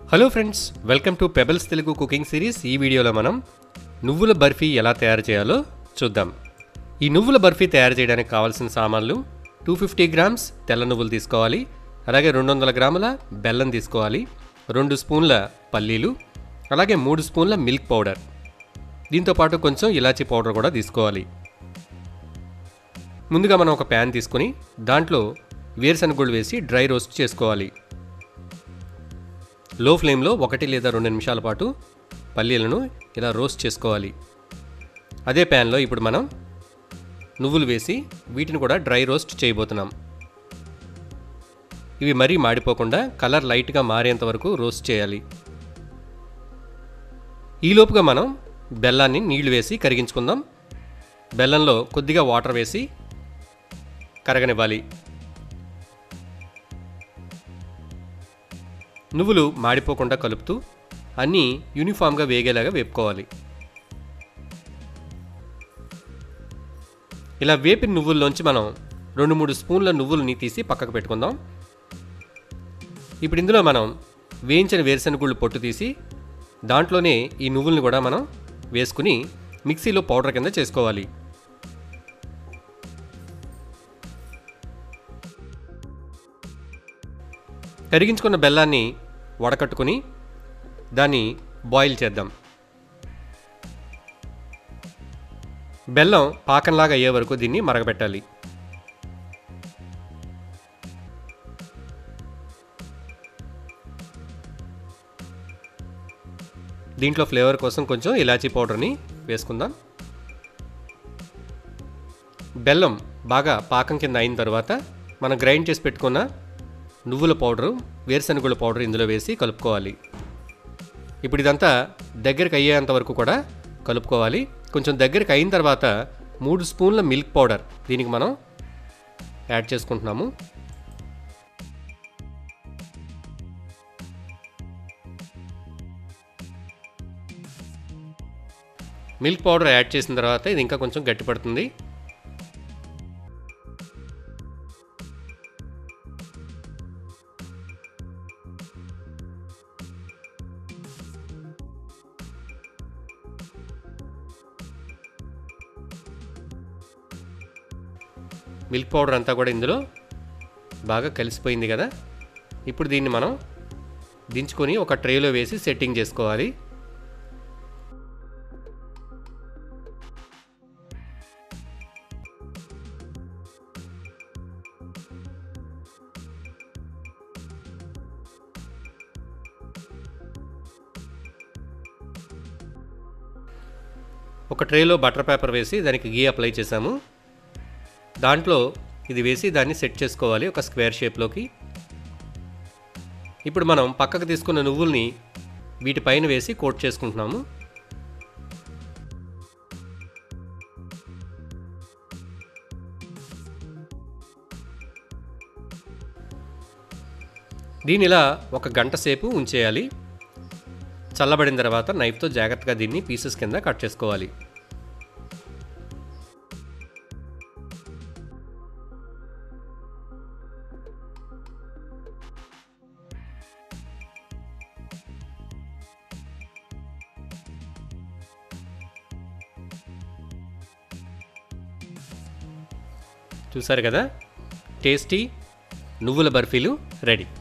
hello friends welcome to Pebbles Telugu cooking series ఈ వీడియోలో మనం నువ్వుల బర్ఫీ ఎలా తయారు చేయాలో చూద్దాం ఈ నువ్వుల బర్ఫీ తయారు చేయడానికి కావాల్సిన సామాన్లు టూ ఫిఫ్టీ గ్రామ్స్ తెల్ల నువ్వులు తీసుకోవాలి అలాగే రెండు వందల గ్రాముల బెల్లం తీసుకోవాలి రెండు స్పూన్ల పల్లీలు అలాగే మూడు స్పూన్ల మిల్క్ పౌడర్ దీంతో పాటు కొంచెం ఇలాచీ పౌడర్ కూడా తీసుకోవాలి ముందుగా మనం ఒక ప్యాన్ తీసుకొని దాంట్లో వేరుశనగుళ్ళు వేసి డ్రై రోస్ట్ చేసుకోవాలి లో ఫ్లేమ్లో ఒకటి లేదా రెండు నిమిషాల పాటు పల్లీలను ఇలా రోస్ట్ చేసుకోవాలి అదే ప్యాన్లో ఇప్పుడు మనం నువ్వులు వేసి వీటిని కూడా డ్రై రోస్ట్ చేయబోతున్నాం ఇవి మరీ మాడిపోకుండా కలర్ లైట్గా మారేంత వరకు రోస్ట్ చేయాలి ఈలోపుగా మనం బెల్లాన్ని నీళ్లు వేసి కరిగించుకుందాం బెల్లంలో కొద్దిగా వాటర్ వేసి కరగనివ్వాలి నువ్వులు మాడిపోకుండా కలుపుతూ అన్నీ యూనిఫామ్గా వేగేలాగా వేపుకోవాలి ఇలా వేపిన నువ్వుల్లోంచి మనం రెండు మూడు స్పూన్ల నువ్వులని తీసి పక్కకు పెట్టుకుందాం ఇప్పుడు ఇందులో మనం వేయించిన వేరుశనగుళ్ళు పొట్టు తీసి దాంట్లోనే ఈ నువ్వుల్ని కూడా మనం వేసుకుని మిక్సీలో పౌడర్ కింద చేసుకోవాలి కరిగించుకున్న బెల్లాన్ని వడకట్టుకుని దాన్ని బాయిల్ చేద్దాం బెల్లం పాకంలాగా అయ్యే వరకు దీన్ని మరగబెట్టాలి దీంట్లో ఫ్లేవర్ కోసం కొంచెం ఇలాచీ పౌడర్ని వేసుకుందాం బెల్లం బాగా పాకం కింద అయిన తర్వాత మనం గ్రైండ్ చేసి పెట్టుకున్న నువ్వుల పౌడరు వేరుశనగుల పౌడర్ ఇందులో వేసి కలుపుకోవాలి ఇప్పుడు ఇదంతా దగ్గరికి అయ్యేంత వరకు కూడా కలుపుకోవాలి కొంచెం దగ్గరికి అయిన తర్వాత మూడు స్పూన్ల మిల్క్ పౌడర్ దీనికి మనం యాడ్ చేసుకుంటున్నాము మిల్క్ పౌడర్ యాడ్ చేసిన తర్వాత ఇది ఇంకా కొంచెం గట్టిపడుతుంది మిల్క్ పౌడర్ అంతా కూడా ఇందులో బాగా కలిసిపోయింది కదా ఇప్పుడు దీన్ని మనం దించుకొని ఒక ట్రేలో వేసి సెట్టింగ్ చేసుకోవాలి ఒక ట్రేలో బటర్ పేపర్ వేసి దానికి గీ అప్లై చేసాము దాంట్లో ఇది వేసి దాన్ని సెట్ చేసుకోవాలి ఒక స్క్వేర్ షేప్లోకి ఇప్పుడు మనం పక్కకు తీసుకున్న నువ్వుల్ని వీటిపైన వేసి కోట్ చేసుకుంటున్నాము దీని ఇలా ఒక గంట సేపు ఉంచేయాలి చల్లబడిన తర్వాత నైఫ్తో జాగ్రత్తగా దీన్ని పీసెస్ కింద కట్ చేసుకోవాలి చూసారు కదా టేస్టీ నువ్వుల బర్ఫీలు రెడీ